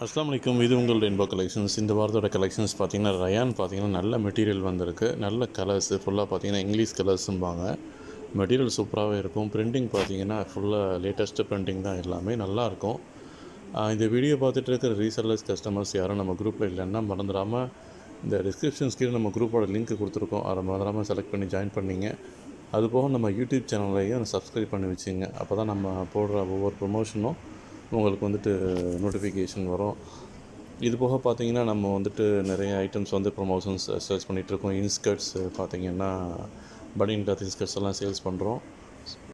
அஸ்லாம் வலைக்கும் இது உங்கள் ரெயின்போ கலெக்ஷன்ஸ் இந்த வாரத்தோட கலெக்ஷன்ஸ் பார்த்தீங்கன்னா ரயான் பார்த்தீங்கன்னா நல்ல மெட்டீரியல் வந்திருக்கு நல்ல கலர்ஸு ஃபுல்லாக பார்த்தீங்கன்னா இங்கிலீஷ் கலர்ஸும்பாங்க மெட்டீரியல் சூப்பராகவே இருக்கும் பிரிண்டிங் பார்த்தீங்கன்னா ஃபுல்லாக லேட்டஸ்ட்டு பிரிண்டிங் தான் எல்லாமே நல்லாயிருக்கும் இந்த வீடியோ பார்த்துட்டு இருக்கிற ரீசெல்லர்ஸ் கஸ்டமர்ஸ் யாரும் நம்ம குரூப்பில் இல்லைன்னா மறந்துடாமல் இந்த டிஸ்கிரிப்ஷன்ஸ் கீழே நம்ம குரூப்போட லிங்க் கொடுத்துருக்கோம் அதை மறந்துடாமல் செலக்ட் பண்ணி ஜாயின் பண்ணிங்க அது போக நம்ம யூடியூப் சேனலையும் சப்ஸ்கிரைப் பண்ணி வச்சுங்க அப்போ தான் நம்ம போடுற ஒவ்வொரு ப்ரொமோஷனும் உங்களுக்கு வந்துட்டு நோட்டிஃபிகேஷன் வரும் இது போக பார்த்தீங்கன்னா நம்ம வந்துட்டு நிறைய ஐட்டம்ஸ் வந்து ப்ரொமோஷன்ஸ் சேல்ஸ் பண்ணிகிட்ருக்கோம் இன்ஸ்கர்ட்ஸ் பார்த்தீங்கன்னா பனியன் கிளாத் இன்ஸ்கர்ட்ஸ் எல்லாம் சேல்ஸ் பண்ணுறோம்